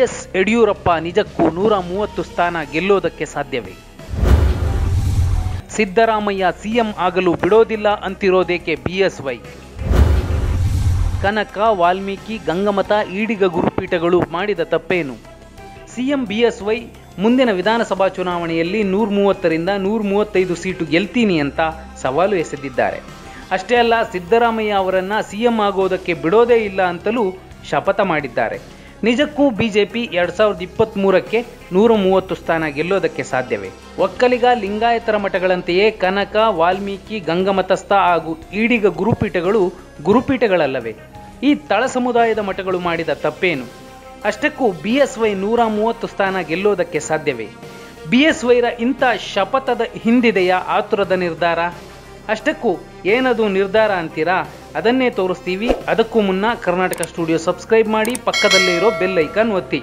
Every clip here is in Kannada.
ಎಸ್ ಯಡಿಯೂರಪ್ಪ ನಿಜಕ್ಕೂ ನೂರ ಮೂವತ್ತು ಸ್ಥಾನ ಗೆಲ್ಲೋದಕ್ಕೆ ಸಾಧ್ಯವೇ ಸಿದ್ದರಾಮಯ್ಯ ಸಿಎಂ ಆಗಲು ಬಿಡೋದಿಲ್ಲ ಅಂತಿರೋದೇಕೆ ಬಿಎಸ್ವೈ ಕನಕ ವಾಲ್ಮೀಕಿ ಗಂಗಮತ ಈಡಿಗ ಗುರುಪೀಠಗಳು ಮಾಡಿದ ತಪ್ಪೇನು ಸಿಎಂ ಬಿಎಸ್ವೈ ಮುಂದಿನ ವಿಧಾನಸಭಾ ಚುನಾವಣೆಯಲ್ಲಿ ನೂರ ಮೂವತ್ತರಿಂದ ನೂರ ಮೂವತ್ತೈದು ಸೀಟು ಗೆಲ್ತೀನಿ ಅಂತ ಸವಾಲು ಎಸೆದಿದ್ದಾರೆ ಅಷ್ಟೇ ಅಲ್ಲ ಸಿದ್ದರಾಮಯ್ಯ ಅವರನ್ನ ಸಿಎಂ ಆಗೋದಕ್ಕೆ ಬಿಡೋದೇ ಇಲ್ಲ ಅಂತಲೂ ಶಪಥ ಮಾಡಿದ್ದಾರೆ ನಿಜಕ್ಕೂ ಬಿಜೆಪಿ ಎರಡ್ ಸಾವಿರದ ಇಪ್ಪತ್ತ್ ಮೂರಕ್ಕೆ ನೂರ ಮೂವತ್ತು ಸ್ಥಾನ ಗೆಲ್ಲೋದಕ್ಕೆ ಸಾಧ್ಯವೇ ಒಕ್ಕಲಿಗ ಲಿಂಗಾಯತರ ಮಠಗಳಂತೆಯೇ ಕನಕ ವಾಲ್ಮೀಕಿ ಗಂಗಮತಸ್ಥ ಹಾಗೂ ಈಡಿಗ ಗುರುಪೀಠಗಳು ಗುರುಪೀಠಗಳಲ್ಲವೇ ಈ ತಳ ಸಮುದಾಯದ ಮಠಗಳು ಮಾಡಿದ ತಪ್ಪೇನು ಅಷ್ಟಕ್ಕೂ ಬಿಎಸ್ವೈ ನೂರ ಮೂವತ್ತು ಸ್ಥಾನ ಗೆಲ್ಲೋದಕ್ಕೆ ಸಾಧ್ಯವೇ ಬಿಎಸ್ವೈರ ಇಂಥ ಶಪಥದ ಹಿಂದಿದೆಯಾ ಆತುರದ ನಿರ್ಧಾರ ಅಷ್ಟಕ್ಕೂ ಏನದು ನಿರ್ಧಾರ ಅಂತೀರಾ ಅದನ್ನೇ ತೋರಿಸ್ತೀವಿ ಅದಕ್ಕೂ ಮುನ್ನ ಕರ್ನಾಟಕ ಸ್ಟುಡಿಯೋ ಸಬ್ಸ್ಕ್ರೈಬ್ ಮಾಡಿ ಪಕ್ಕದಲ್ಲೇ ಇರೋ ಬೆಲ್ ಐಕಾನ್ ಒತ್ತಿ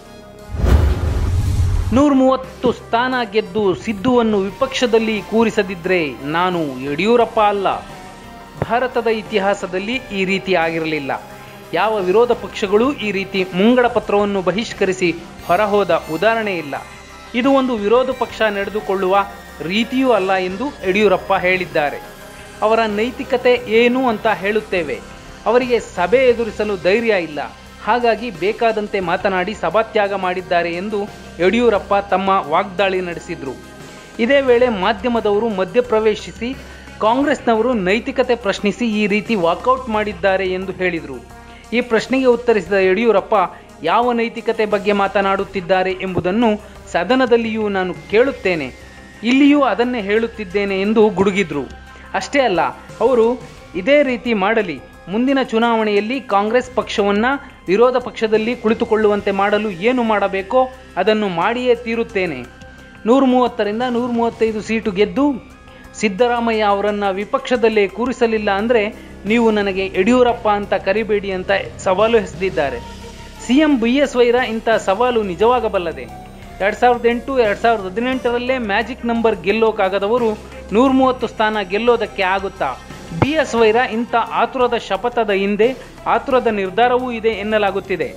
ನೂರ ಮೂವತ್ತು ಸ್ಥಾನ ಗೆದ್ದು ಸಿದ್ದುವನ್ನು ವಿಪಕ್ಷದಲ್ಲಿ ಕೂರಿಸದಿದ್ರೆ ನಾನು ಯಡಿಯೂರಪ್ಪ ಅಲ್ಲ ಭಾರತದ ಇತಿಹಾಸದಲ್ಲಿ ಈ ರೀತಿ ಆಗಿರಲಿಲ್ಲ ಯಾವ ವಿರೋಧ ಪಕ್ಷಗಳೂ ಈ ರೀತಿ ಮುಂಗಡ ಪತ್ರವನ್ನು ಬಹಿಷ್ಕರಿಸಿ ಹೊರಹೋದ ಉದಾಹರಣೆ ಇಲ್ಲ ಇದು ಒಂದು ವಿರೋಧ ಪಕ್ಷ ನಡೆದುಕೊಳ್ಳುವ ರೀತಿಯೂ ಅಲ್ಲ ಎಂದು ಯಡಿಯೂರಪ್ಪ ಹೇಳಿದ್ದಾರೆ ಅವರ ನೈತಿಕತೆ ಏನು ಅಂತ ಹೇಳುತ್ತೇವೆ ಅವರಿಗೆ ಸಭೆ ಎದುರಿಸಲು ಧೈರ್ಯ ಇಲ್ಲ ಹಾಗಾಗಿ ಬೇಕಾದಂತೆ ಮಾತನಾಡಿ ಸಭಾತ್ಯಾಗ ಮಾಡಿದ್ದಾರೆ ಎಂದು ಯಡಿಯೂರಪ್ಪ ತಮ್ಮ ವಾಗ್ದಾಳಿ ನಡೆಸಿದ್ರು ಇದೇ ವೇಳೆ ಮಾಧ್ಯಮದವರು ಮಧ್ಯಪ್ರವೇಶಿಸಿ ಕಾಂಗ್ರೆಸ್ನವರು ನೈತಿಕತೆ ಪ್ರಶ್ನಿಸಿ ಈ ರೀತಿ ವಾಕೌಟ್ ಮಾಡಿದ್ದಾರೆ ಎಂದು ಹೇಳಿದರು ಈ ಪ್ರಶ್ನೆಗೆ ಉತ್ತರಿಸಿದ ಯಡಿಯೂರಪ್ಪ ಯಾವ ನೈತಿಕತೆ ಬಗ್ಗೆ ಮಾತನಾಡುತ್ತಿದ್ದಾರೆ ಎಂಬುದನ್ನು ಸದನದಲ್ಲಿಯೂ ನಾನು ಕೇಳುತ್ತೇನೆ ಇಲ್ಲಿಯೂ ಅದನ್ನೇ ಹೇಳುತ್ತಿದ್ದೇನೆ ಎಂದು ಗುಡುಗಿದ್ರು ಅಷ್ಟೇ ಅಲ್ಲ ಅವರು ಇದೇ ರೀತಿ ಮಾಡಲಿ ಮುಂದಿನ ಚುನಾವಣೆಯಲ್ಲಿ ಕಾಂಗ್ರೆಸ್ ಪಕ್ಷವನ್ನ ವಿರೋಧ ಪಕ್ಷದಲ್ಲಿ ಕುಳಿತುಕೊಳ್ಳುವಂತೆ ಮಾಡಲು ಏನು ಮಾಡಬೇಕೋ ಅದನ್ನು ಮಾಡಿಯೇ ತೀರುತ್ತೇನೆ ನೂರ ಮೂವತ್ತರಿಂದ ನೂರ ಮೂವತ್ತೈದು ಸೀಟು ಗೆದ್ದು ಸಿದ್ದರಾಮಯ್ಯ ಅವರನ್ನ ವಿಪಕ್ಷದಲ್ಲೇ ಕೂರಿಸಲಿಲ್ಲ ಅಂದರೆ ನೀವು ನನಗೆ ಯಡಿಯೂರಪ್ಪ ಅಂತ ಕರಿಬೇಡಿ ಅಂತ ಸವಾಲು ಎಸೆದಿದ್ದಾರೆ ಸಿಎಂ ಬಿ ಎಸ್ ವೈರ ಇಂಥ ಸವಾಲು ನಿಜವಾಗಬಲ್ಲದೆ ಎರಡ್ ಸಾವಿರದ ಎಂಟು ಎರಡ್ ಸಾವಿರದ ಹದಿನೆಂಟರಲ್ಲೇ ಮ್ಯಾಜಿಕ್ ನಂಬರ್ ಗೆಲ್ಲೋಕಾಗದವರು ನೂರ ಮೂವತ್ತು ಸ್ಥಾನ ಗೆಲ್ಲೋದಕ್ಕೆ ಆಗುತ್ತಾ ಬಿ ಎಸ್ ವೈರ ಇಂಥ ಆತುರದ ಶಪಥದ ಹಿಂದೆ ಆತುರದ ನಿರ್ಧಾರವೂ ಇದೆ ಎನ್ನಲಾಗುತ್ತಿದೆ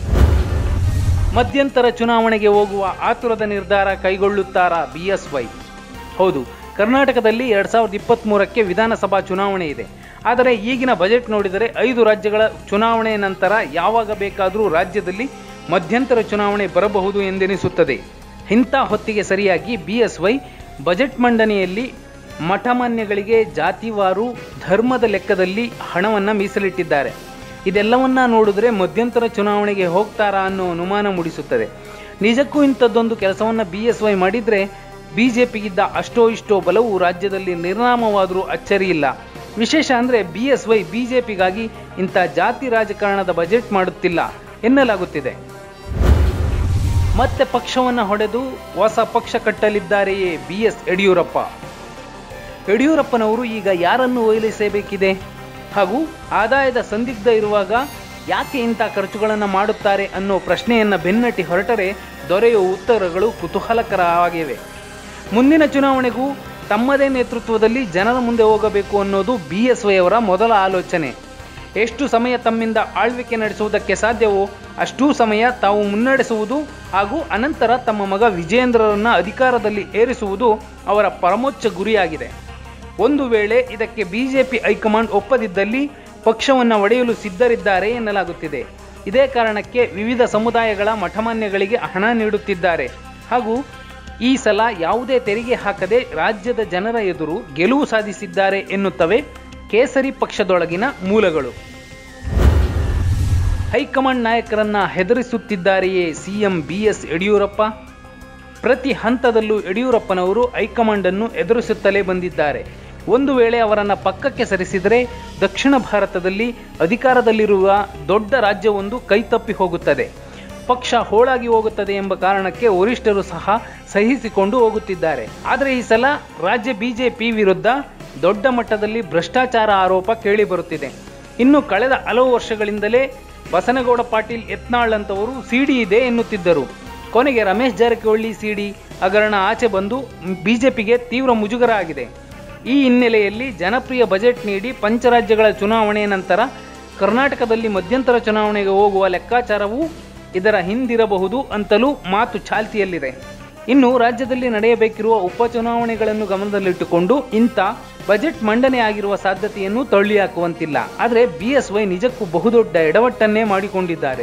ಮಧ್ಯಂತರ ಚುನಾವಣೆಗೆ ಹೋಗುವ ಆತುರದ ನಿರ್ಧಾರ ಕೈಗೊಳ್ಳುತ್ತಾರಾ ಬಿ ಎಸ್ ವೈ ಹೌದು ಕರ್ನಾಟಕದಲ್ಲಿ ಎರಡ್ ಸಾವಿರದ ಇಪ್ಪತ್ತ್ ಮೂರಕ್ಕೆ ವಿಧಾನಸಭಾ ಚುನಾವಣೆ ಇದೆ ಆದರೆ ಈಗಿನ ಬಜೆಟ್ ನೋಡಿದರೆ ಐದು ರಾಜ್ಯಗಳ ಚುನಾವಣೆ ನಂತರ ಯಾವಾಗ ಬೇಕಾದರೂ ರಾಜ್ಯದಲ್ಲಿ ಮಧ್ಯಂತರ ಚುನಾವಣೆ ಬರಬಹುದು ಎಂದೆನಿಸುತ್ತದೆ ಇಂಥ ಹೊತ್ತಿಗೆ ಸರಿಯಾಗಿ ಬಿ ಎಸ್ ವೈ ಬಜೆಟ್ ಮಂಡನೆಯಲ್ಲಿ ಮಠಮಾನ್ಯಗಳಿಗೆ ಜಾತಿವಾರು ಧರ್ಮದ ಲೆಕ್ಕದಲ್ಲಿ ಹಣವನ್ನು ಮೀಸಲಿಟ್ಟಿದ್ದಾರೆ ಇದೆಲ್ಲವನ್ನ ನೋಡಿದ್ರೆ ಮಧ್ಯಂತರ ಚುನಾವಣೆಗೆ ಹೋಗ್ತಾರಾ ಅನ್ನೋ ಅನುಮಾನ ಮೂಡಿಸುತ್ತದೆ ನಿಜಕ್ಕೂ ಇಂಥದ್ದೊಂದು ಕೆಲಸವನ್ನು ಬಿ ಎಸ್ ವೈ ಮಾಡಿದರೆ ಬಿಜೆಪಿಗಿದ್ದ ಅಷ್ಟೋ ಇಷ್ಟೋ ಬಲವು ರಾಜ್ಯದಲ್ಲಿ ನಿರ್ನಾಮವಾದರೂ ಅಚ್ಚರಿ ಇಲ್ಲ ವಿಶೇಷ ಅಂದರೆ ಬಿ ಎಸ್ ವೈ ಬಿಜೆಪಿಗಾಗಿ ಇಂಥ ಜಾತಿ ರಾಜಕಾರಣದ ಬಜೆಟ್ ಮಾಡುತ್ತಿಲ್ಲ ಎನ್ನಲಾಗುತ್ತಿದೆ ಮತ್ತೆ ಪಕ್ಷವನ್ನು ಹೊಡೆದು ಹೊಸ ಪಕ್ಷ ಕಟ್ಟಲಿದ್ದಾರೆಯೇ ಬಿ ಎಸ್ ಯಡಿಯೂರಪ್ಪ ಯಡಿಯೂರಪ್ಪನವರು ಈಗ ಯಾರನ್ನು ಒಯ್ಲಿಸಬೇಕಿದೆ ಹಾಗೂ ಆದಾಯದ ಸಂದಿಗ್ಧ ಇರುವಾಗ ಯಾಕೆ ಇಂಥ ಖರ್ಚುಗಳನ್ನು ಮಾಡುತ್ತಾರೆ ಅನ್ನೋ ಪ್ರಶ್ನೆಯನ್ನು ಬೆನ್ನಟ್ಟಿ ಹೊರಟರೆ ದೊರೆಯುವ ಉತ್ತರಗಳು ಕುತೂಹಲಕರವಾಗಿವೆ ಮುಂದಿನ ಚುನಾವಣೆಗೂ ತಮ್ಮದೇ ನೇತೃತ್ವದಲ್ಲಿ ಜನರ ಮುಂದೆ ಹೋಗಬೇಕು ಅನ್ನೋದು ಬಿ ಎಸ್ ವೈ ಅವರ ಮೊದಲ ಆಲೋಚನೆ ಎಷ್ಟು ಸಮಯ ತಮ್ಮಿಂದ ಆಳ್ವಿಕೆ ನಡೆಸುವುದಕ್ಕೆ ಸಾಧ್ಯವೋ ಅಷ್ಟೂ ಸಮಯ ತಾವು ಮುನ್ನಡೆಸುವುದು ಹಾಗೂ ಅನಂತರ ತಮ್ಮ ಮಗ ವಿಜೇಂದ್ರರನ್ನ ಅಧಿಕಾರದಲ್ಲಿ ಏರಿಸುವುದು ಅವರ ಪರಮೋಚ್ಚ ಗುರಿಯಾಗಿದೆ ಒಂದು ವೇಳೆ ಇದಕ್ಕೆ ಬಿಜೆಪಿ ಹೈಕಮಾಂಡ್ ಒಪ್ಪದಿದ್ದಲ್ಲಿ ಪಕ್ಷವನ್ನು ಒಡೆಯಲು ಸಿದ್ಧರಿದ್ದಾರೆ ಎನ್ನಲಾಗುತ್ತಿದೆ ಇದೇ ಕಾರಣಕ್ಕೆ ವಿವಿಧ ಸಮುದಾಯಗಳ ಮಠಮಾನ್ಯಗಳಿಗೆ ಹಣ ನೀಡುತ್ತಿದ್ದಾರೆ ಹಾಗೂ ಈ ಸಲ ಯಾವುದೇ ತೆರಿಗೆ ಹಾಕದೆ ರಾಜ್ಯದ ಜನರ ಎದುರು ಗೆಲುವು ಸಾಧಿಸಿದ್ದಾರೆ ಎನ್ನುತ್ತವೆ ಕೇಸರಿ ಪಕ್ಷದೊಳಗಿನ ಮೂಲಗಳು ಹೈಕಮಾಂಡ್ ನಾಯಕರನ್ನ ಹೆದರಿಸುತ್ತಿದ್ದಾರೆಯೇ ಸಿಎಂ ಬಿಎಸ್ ಯಡಿಯೂರಪ್ಪ ಪ್ರತಿ ಹಂತದಲ್ಲೂ ಯಡಿಯೂರಪ್ಪನವರು ಹೈಕಮಾಂಡ್ ಅನ್ನು ಎದುರಿಸುತ್ತಲೇ ಬಂದಿದ್ದಾರೆ ಒಂದು ವೇಳೆ ಅವರನ್ನ ಪಕ್ಕಕ್ಕೆ ಸರಿಸಿದರೆ ದಕ್ಷಿಣ ಭಾರತದಲ್ಲಿ ಅಧಿಕಾರದಲ್ಲಿರುವ ದೊಡ್ಡ ರಾಜ್ಯವೊಂದು ಕೈತಪ್ಪಿ ಹೋಗುತ್ತದೆ ಪಕ್ಷ ಹೋಳಾಗಿ ಹೋಗುತ್ತದೆ ಎಂಬ ಕಾರಣಕ್ಕೆ ವರಿಷ್ಠರು ಸಹ ಸಹಿಸಿಕೊಂಡು ಹೋಗುತ್ತಿದ್ದಾರೆ ಆದರೆ ಈ ಸಲ ರಾಜ್ಯ ಬಿಜೆಪಿ ವಿರುದ್ಧ ದೊಡ್ಡ ಮಟ್ಟದಲ್ಲಿ ಭ್ರಷ್ಟಾಚಾರ ಆರೋಪ ಕೇಳಿಬರುತ್ತಿದೆ ಇನ್ನು ಕಳೆದ ಹಲವು ವರ್ಷಗಳಿಂದಲೇ ಬಸನಗೌಡ ಪಾಟೀಲ್ ಯತ್ನಾಳ್ ಅಂತವರು ಸಿಡಿ ಇದೆ ಎನ್ನುತ್ತಿದ್ದರು ಕೊನೆಗೆ ರಮೇಶ್ ಜಾರಕಿಹೊಳಿ ಸಿಡಿ ಹಗರಣ ಆಚೆ ಬಂದು ಬಿಜೆಪಿಗೆ ತೀವ್ರ ಮುಜುಗರ ಆಗಿದೆ ಈ ಹಿನ್ನೆಲೆಯಲ್ಲಿ ಜನಪ್ರಿಯ ಬಜೆಟ್ ನೀಡಿ ಪಂಚರಾಜ್ಯಗಳ ಚುನಾವಣೆ ನಂತರ ಕರ್ನಾಟಕದಲ್ಲಿ ಮಧ್ಯಂತರ ಚುನಾವಣೆಗೆ ಹೋಗುವ ಲೆಕ್ಕಾಚಾರವೂ ಇದರ ಹಿಂದಿರಬಹುದು ಅಂತಲೂ ಮಾತು ಚಾಲ್ತಿಯಲ್ಲಿದೆ ಇನ್ನು ರಾಜ್ಯದಲ್ಲಿ ನಡೆಯಬೇಕಿರುವ ಉಪಚುನಾವಣೆಗಳನ್ನು ಗಮನದಲ್ಲಿಟ್ಟುಕೊಂಡು ಇಂಥ ಬಜೆಟ್ ಮಂಡನೆ ಆಗಿರುವ ಸಾಧ್ಯತೆಯನ್ನು ತಳ್ಳಿಹಾಕುವಂತಿಲ್ಲ ಆದರೆ ಬಿಎಸ್ವೈ ನಿಜಕ್ಕೂ ಬಹುದೊಡ್ಡ ಎಡವಟ್ಟನ್ನೇ ಮಾಡಿಕೊಂಡಿದ್ದಾರೆ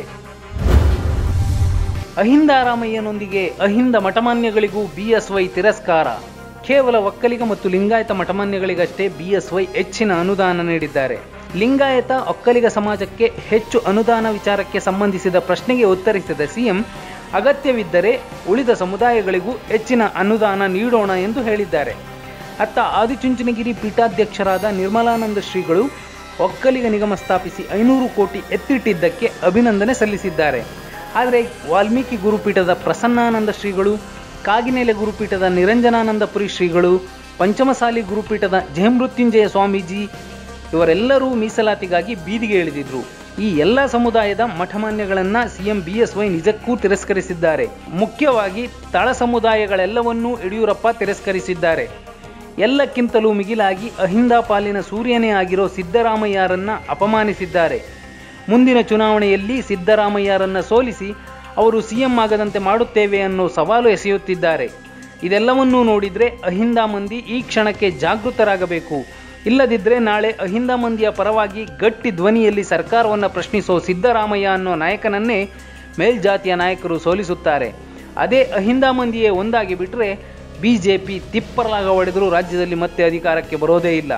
ಅಹಿಂದಾರಾಮಯ್ಯನೊಂದಿಗೆ ಅಹಿಂದ ಮಠಮಾನ್ಯಗಳಿಗೂ ಬಿಎಸ್ವೈ ತಿರಸ್ಕಾರ ಕೇವಲ ಒಕ್ಕಲಿಗ ಮತ್ತು ಲಿಂಗಾಯತ ಮಠಮಾನ್ಯಗಳಿಗಷ್ಟೇ ಬಿಎಸ್ವೈ ಹೆಚ್ಚಿನ ಅನುದಾನ ನೀಡಿದ್ದಾರೆ ಲಿಂಗಾಯತ ಒಕ್ಕಲಿಗ ಸಮಾಜಕ್ಕೆ ಹೆಚ್ಚು ಅನುದಾನ ವಿಚಾರಕ್ಕೆ ಸಂಬಂಧಿಸಿದ ಪ್ರಶ್ನೆಗೆ ಉತ್ತರಿಸಿದ ಸಿಎಂ ಅಗತ್ಯವಿದ್ದರೆ ಉಳಿದ ಸಮುದಾಯಗಳಿಗೂ ಹೆಚ್ಚಿನ ಅನುದಾನ ನೀಡೋಣ ಎಂದು ಹೇಳಿದ್ದಾರೆ ಅತ್ತ ಆದಿಚುಂಚನಗಿರಿ ಪೀಠಾಧ್ಯಕ್ಷರಾದ ನಿರ್ಮಲಾನಂದ ಶ್ರೀಗಳು ಒಕ್ಕಲಿಗ ನಿಗಮ ಸ್ಥಾಪಿಸಿ ಐನೂರು ಕೋಟಿ ಎತ್ತಿಟ್ಟಿದ್ದಕ್ಕೆ ಅಭಿನಂದನೆ ಸಲ್ಲಿಸಿದ್ದಾರೆ ಆದರೆ ವಾಲ್ಮೀಕಿ ಗುರುಪೀಠದ ಪ್ರಸನ್ನಾನಂದ ಶ್ರೀಗಳು ಕಾಗಿನೆಲೆ ಗುರುಪೀಠದ ನಿರಂಜನಾನಂದಪುರಿ ಶ್ರೀಗಳು ಪಂಚಮಸಾಲಿ ಗುರುಪೀಠದ ಜಯಮೃತ್ಯುಂಜಯ ಸ್ವಾಮೀಜಿ ಇವರೆಲ್ಲರೂ ಮೀಸಲಾತಿಗಾಗಿ ಬೀದಿಗೆ ಇಳಿದಿದ್ರು ಈ ಎಲ್ಲ ಸಮುದಾಯದ ಮಠಮಾನ್ಯಗಳನ್ನ ಸಿಎಂ ಬಿಎಸ್ವೈ ನಿಜಕ್ಕೂ ತಿರಸ್ಕರಿಸಿದ್ದಾರೆ ಮುಖ್ಯವಾಗಿ ತಳ ಸಮುದಾಯಗಳೆಲ್ಲವನ್ನೂ ಯಡಿಯೂರಪ್ಪ ತಿರಸ್ಕರಿಸಿದ್ದಾರೆ ಎಲ್ಲಕ್ಕಿಂತಲೂ ಮಿಗಿಲಾಗಿ ಅಹಿಂದ ಪಾಲಿನ ಸೂರ್ಯನೇ ಆಗಿರೋ ಸಿದ್ದರಾಮಯ್ಯರನ್ನ ಅಪಮಾನಿಸಿದ್ದಾರೆ ಮುಂದಿನ ಚುನಾವಣೆಯಲ್ಲಿ ಸಿದ್ದರಾಮಯ್ಯರನ್ನ ಸೋಲಿಸಿ ಅವರು ಸಿಎಂ ಆಗದಂತೆ ಮಾಡುತ್ತೇವೆ ಅನ್ನೋ ಸವಾಲು ಎಸೆಯುತ್ತಿದ್ದಾರೆ ಇದೆಲ್ಲವನ್ನೂ ನೋಡಿದ್ರೆ ಅಹಿಂದ ಮಂದಿ ಈ ಕ್ಷಣಕ್ಕೆ ಜಾಗೃತರಾಗಬೇಕು ಇಲ್ಲದಿದ್ದರೆ ನಾಳೆ ಅಹಿಂದ ಮಂದಿಯ ಪರವಾಗಿ ಗಟ್ಟಿ ಧ್ವನಿಯಲ್ಲಿ ಸರ್ಕಾರವನ್ನು ಪ್ರಶ್ನಿಸೋ ಸಿದ್ದರಾಮಯ್ಯ ಅನ್ನೋ ನಾಯಕನನ್ನೇ ಮೇಲ್ಜಾತಿಯ ನಾಯಕರು ಸೋಲಿಸುತ್ತಾರೆ ಅದೇ ಅಹಿಂದ ಮಂದಿಯೇ ಒಂದಾಗಿ ಬಿಟ್ಟರೆ ಬಿಜೆಪಿ ತಿಪ್ಪರಲಾಗ ಹೊಡೆದರೂ ರಾಜ್ಯದಲ್ಲಿ ಮತ್ತೆ ಅಧಿಕಾರಕ್ಕೆ ಬರೋದೇ ಇಲ್ಲ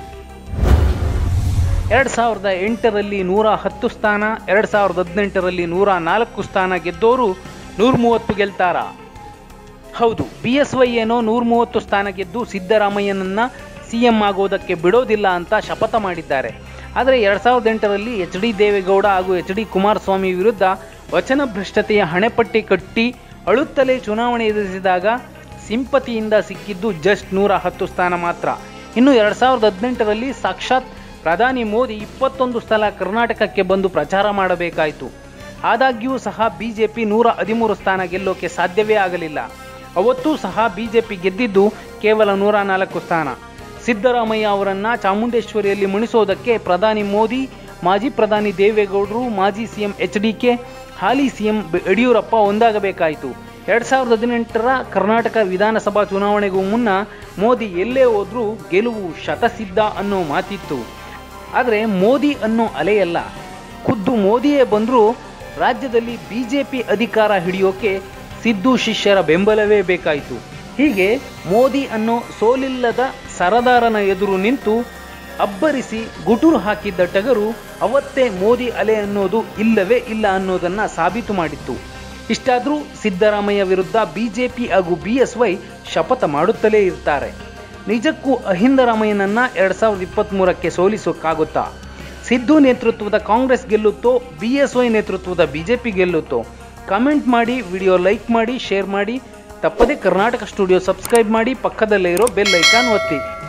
ಎರಡು ಸಾವಿರದ ಎಂಟರಲ್ಲಿ ನೂರ ಹತ್ತು ಸ್ಥಾನ ಎರಡು ಸಾವಿರದ ಹದಿನೆಂಟರಲ್ಲಿ ನೂರ ನಾಲ್ಕು ಸ್ಥಾನ ಗೆದ್ದೋರು ನೂರ ಮೂವತ್ತು ಗೆಲ್ತಾರ ಹೌದು ಬಿ ಎಸ್ ವೈ ಏನೋ ನೂರ ಮೂವತ್ತು ಸ್ಥಾನ ಗೆದ್ದು ಸಿದ್ದರಾಮಯ್ಯನನ್ನ ಸಿಎಂ ಆಗೋದಕ್ಕೆ ಬಿಡೋದಿಲ್ಲ ಅಂತ ಶಪಥ ಮಾಡಿದ್ದಾರೆ ಆದರೆ ಎರಡು ಸಾವಿರದ ಎಂಟರಲ್ಲಿ ಎಚ್ ಡಿ ದೇವೇಗೌಡ ಹಾಗೂ ಎಚ್ ಡಿ ಕುಮಾರಸ್ವಾಮಿ ವಿರುದ್ಧ ವಚನ ಭ್ರಷ್ಟತೆಯ ಹಣೆಪಟ್ಟಿ ಕಟ್ಟಿ ಅಳುತ್ತಲೇ ಚುನಾವಣೆ ಎದುರಿಸಿದಾಗ ಸಿಂಪತಿಯಿಂದ ಸಿಕ್ಕಿದ್ದು ಜಸ್ಟ್ ನೂರ ಹತ್ತು ಸ್ಥಾನ ಮಾತ್ರ ಇನ್ನು ಎರಡು ಸಾವಿರದ ಹದಿನೆಂಟರಲ್ಲಿ ಸಾಕ್ಷಾತ್ ಪ್ರಧಾನಿ ಮೋದಿ ಇಪ್ಪತ್ತೊಂದು ಸ್ಥಳ ಕರ್ನಾಟಕಕ್ಕೆ ಬಂದು ಪ್ರಚಾರ ಮಾಡಬೇಕಾಯಿತು ಆದಾಗ್ಯೂ ಸಹ ಬಿಜೆಪಿ ನೂರ ಹದಿಮೂರು ಸ್ಥಾನ ಗೆಲ್ಲೋಕೆ ಸಾಧ್ಯವೇ ಆಗಲಿಲ್ಲ ಅವತ್ತೂ ಸಹ ಬಿಜೆಪಿ ಗೆದ್ದಿದ್ದು ಕೇವಲ ನೂರ ನಾಲ್ಕು ಸ್ಥಾನ ಸಿದ್ದರಾಮಯ್ಯ ಅವರನ್ನ ಚಾಮುಂಡೇಶ್ವರಿಯಲ್ಲಿ ಮುಣಿಸೋದಕ್ಕೆ ಪ್ರಧಾನಿ ಮೋದಿ ಮಾಜಿ ಪ್ರಧಾನಿ ದೇವೇಗೌಡರು ಮಾಜಿ ಸಿಎಂ ಎಚ್ ಡಿ ಕೆ ಹಾಲಿ ಸಿಎಂ ಯಡಿಯೂರಪ್ಪ ಒಂದಾಗಬೇಕಾಯಿತು ಎರಡ್ ಸಾವಿರದ ಹದಿನೆಂಟರ ಕರ್ನಾಟಕ ವಿಧಾನಸಭಾ ಚುನಾವಣೆಗೂ ಮುನ್ನ ಮೋದಿ ಎಲ್ಲೇ ಹೋದ್ರೂ ಗೆಲುವು ಶತಸಿದ್ಧ ಅನ್ನೋ ಮಾತಿತ್ತು ಆದರೆ ಮೋದಿ ಅನ್ನೋ ಅಲೆಯಲ್ಲ ಖುದ್ದು ಮೋದಿಯೇ ಬಂದರೂ ರಾಜ್ಯದಲ್ಲಿ ಬಿಜೆಪಿ ಅಧಿಕಾರ ಹಿಡಿಯೋಕೆ ಸಿದ್ದು ಶಿಷ್ಯರ ಬೆಂಬಲವೇ ಬೇಕಾಯಿತು ಹೀಗೆ ಮೋದಿ ಅನ್ನೋ ಸೋಲಿಲ್ಲದ ಸರದಾರನ ಎದುರು ನಿಂತು ಅಬ್ಬರಿಸಿ ಗುಟುರು ಹಾಕಿದ್ದ ಟಗರು ಅವತ್ತೇ ಮೋದಿ ಅಲೆ ಅನ್ನೋದು ಇಲ್ಲವೇ ಇಲ್ಲ ಅನ್ನೋದನ್ನ ಸಾಬೀತು ಮಾಡಿತ್ತು ಇಷ್ಟಾದರೂ ಸಿದ್ದರಾಮಯ್ಯ ವಿರುದ್ಧ ಬಿಜೆಪಿ ಹಾಗೂ ಬಿಎಸ್ವೈ ಶಪಥ ಮಾಡುತ್ತಲೇ ಇರ್ತಾರೆ ನಿಜಕ್ಕೂ ಅಹಿಂದರಾಮಯ್ಯನನ್ನ ಎರಡ್ ಸಾವಿರದ ಇಪ್ಪತ್ತ್ಮೂರಕ್ಕೆ ಸೋಲಿಸೋಕ್ಕಾಗುತ್ತಾ ಸಿದ್ದು ನೇತೃತ್ವದ ಕಾಂಗ್ರೆಸ್ ಗೆಲ್ಲುತ್ತೋ ಬಿಎಸ್ವೈ ನೇತೃತ್ವದ ಬಿಜೆಪಿ ಗೆಲ್ಲುತ್ತೋ ಕಮೆಂಟ್ ಮಾಡಿ ವಿಡಿಯೋ ಲೈಕ್ ಮಾಡಿ ಶೇರ್ ಮಾಡಿ ತಪ್ಪದೇ ಕರ್ನಾಟಕ ಸ್ಟುಡಿಯೋ ಸಬ್ಸ್ಕ್ರೈಬ್ ಮಾಡಿ ಪಕ್ಕದಲ್ಲೇ ಇರೋ ಬೆಲ್ ಐಕಾನ್ ಒತ್ತಿ